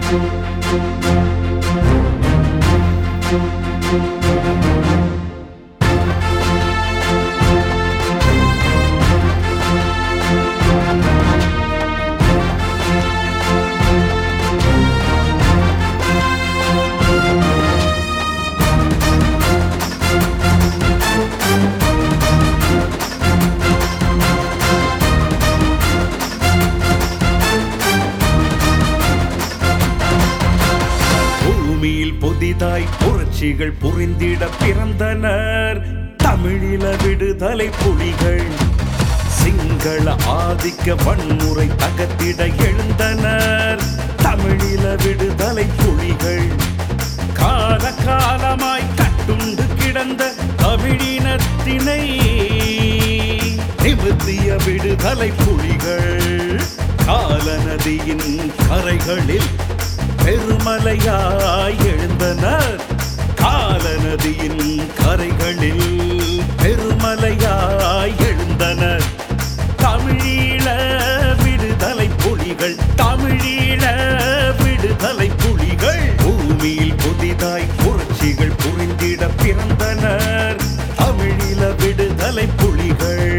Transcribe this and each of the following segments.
பூமியில் புதிதாய் புரட்சிகள் புரிந்திட பிறந்தனர் தமிழில விடுதலை புலிகள் சிங்கள ஆதிக்க வன்முறை தகத்திட எழுந்தனர் தமிழில விடுதலை புலிகள் கால காலமாய் கட்டுண்டு கிடந்த தமிழினத்தினை நிமித்திய விடுதலை புலிகள் காலநதியின் கரைகளில் பெருமலையாய் எழுந்தனர் காலநதியின் கரைகளில் பெருமலையாய் எழுந்தனர் தமிழீழ விடுதலை புலிகள் தமிழீழ விடுதலை புலிகள் பூமியில் புதிதாய் புரட்சிகள் புரிந்திட பிறந்தனர் தமிழீழ விடுதலை புலிகள்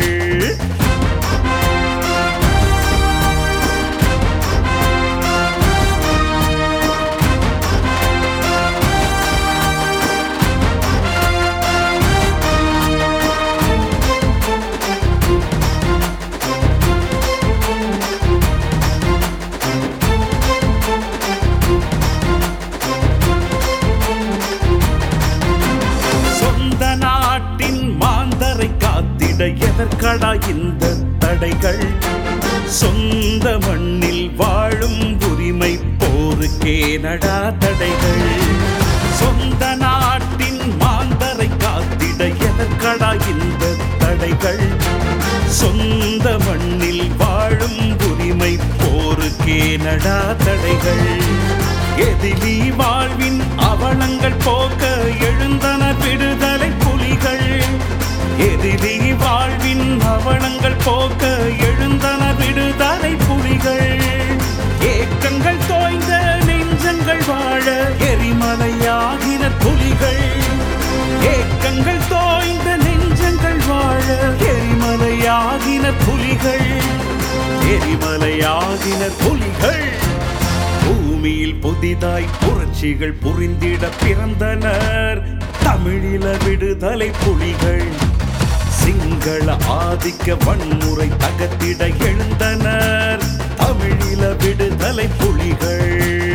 சொந்த நாட்டின் மாந்தரை காத்திட எதற்கடா இந்த தடைகள் சொந்த மண்ணில் வாழும் உரிமை போருக்கே நடா தடைகள் சொந்த நாட்டின் மாந்தரை காத்திட எதற்கடா இந்த தடைகள் சொந்த மண்ணில் வாழும் உரிமை போருக்கே நடா தடைகள் எதிலி வாழ்வின் அவலங்கள் போக்க எழுந்தன விடுதலை புலிகள் எதிலி வாழ்வின் அவலங்கள் போக்க எழுந்தன விடுதலை புலிகள் ஏக்கங்கள் தோய்ந்த நெஞ்சங்கள் வாழ எரிமலையாகின புலிகள் ஏக்கங்கள் தோய்ந்த நெஞ்சங்கள் வாழ எரிமலையாகின புலிகள் எரிமலையாகின புலிகள் பூமியில் புதிதாய் புரட்சிகள் புரிந்திட பிறந்தனர் தமிழில விடுதலை புலிகள் சிங்கள ஆதிக்க வன்முறை தகத்திட எழுந்தனர் தமிழில விடுதலை புலிகள்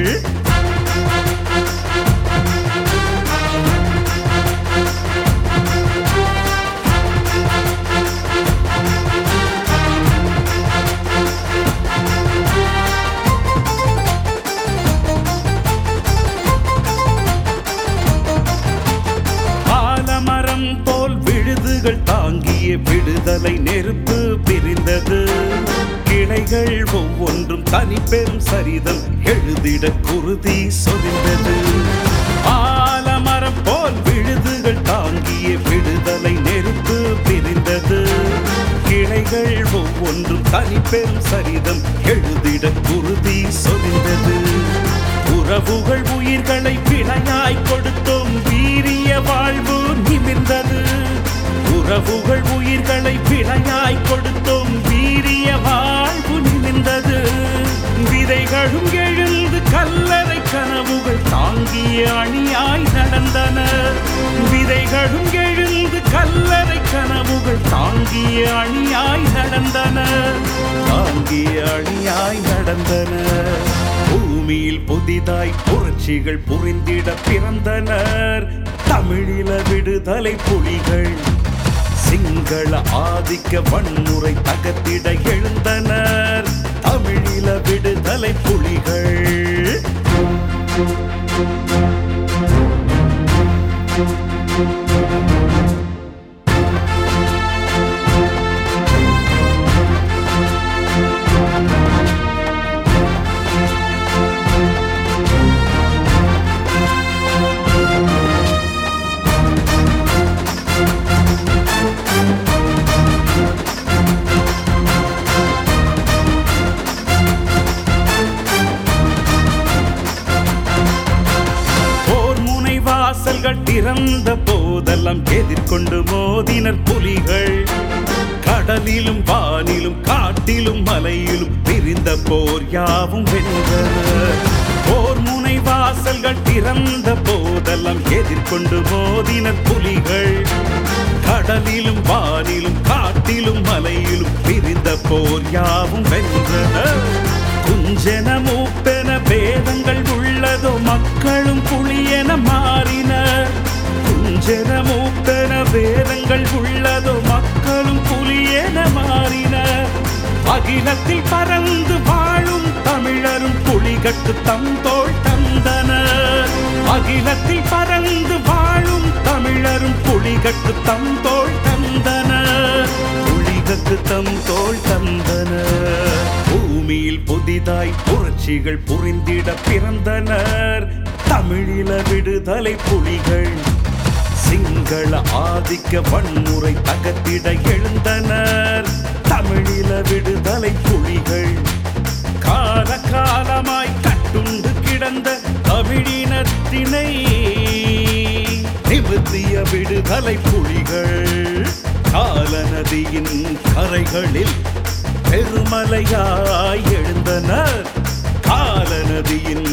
ஆலமரம் போல் விழுதுகள் தாங்கிய விடுதலை நெருப்பு பிரிந்தது கிளைகள் ஒவ்வொன்றும் தனிப்பெரும் சரிதம் எழுதிட குருதி சொரிந்தது ஆலமரம் போல் விழுதுகள் தாங்கிய விடுதலை நெருப்பு பிரிந்தது கிளைகள் ஒவ்வொன்றும் தனிப்பெரும் சரிதம் எழுதிட குருதி சொரிந்தது உறவுகள் உயிர்களை பிழையாய் கொடுத்தோம் வீரிய வாழ்வு நிமிர்ந்தது உறவுகள் உயிர்களை பிழையாய் கொடுத்தோம் வீரிய வாழ்வு நிமிர்ந்தது விதைகளும் எழுந்து கல்லறை கனவுகள் தாங்கிய அணியாய் நடந்தன விதைகளும் எழுந்து கல்லறை கனவுகள் தாங்கிய அணியாய் நடந்தன தாங்கிய அணியாய் நடந்தன பூமியில் புதிதாய் புரட்சிகள் புரிந்திட பிறந்தனர் தமிழில விடுதலை புலிகள் சிங்கள ஆதிக்க வன்முறை தகத்திட எழுந்தனர் தமிழில விடுதலை புலிகள் வாசல்கள் திறந்த போதெல்லாம் எதிர்கொண்டு மோதினர் புலிகள் கடலிலும் வானிலும் காட்டிலும் மலையிலும் பிரிந்த போர் யாவும் வென்றனர் போர் முனை வாசல்கள் திறந்த போதெல்லாம் எதிர்கொண்டு மோதினர் புலிகள் கடலிலும் வானிலும் காட்டிலும் மலையிலும் பிரிந்த போர் யாவும் வென்றனர் குஞ்சென மூப்பென பேதங்கள் உள்ளதோ மக்களும் புலியென மாறினர் குஞ்சென மூப்பென வேதங்கள் உள்ளதோ மக்களும் புலியென மாறினர் அகிலத்தில் பறந்து வாழும் தமிழரும் புலிகட்டு தம் தோள் தந்தனர் அகிலத்தில் பறந்து வாழும் தமிழரும் புலிகட்டு தம் தோள் தந்தனர் புலிகட்டு தம் தோள் தந்தனர் பூமியில் புதிதாய் புரட்சிகள் புரிந்திட பிறந்தனர் தமிழில விடுதலை புலிகள் சிங்கள ஆதிக்க வன்முறை தகத்திட எழுந்தனர் தமிழில விடுதலை புலிகள் கால காலமாய் கட்டுண்டு கிடந்த தமிழினத்தினை நிமித்திய விடுதலை புலிகள் காலநதியின் கரைகளில் பெருமலையாய் எழுந்தனர் காலநதியின்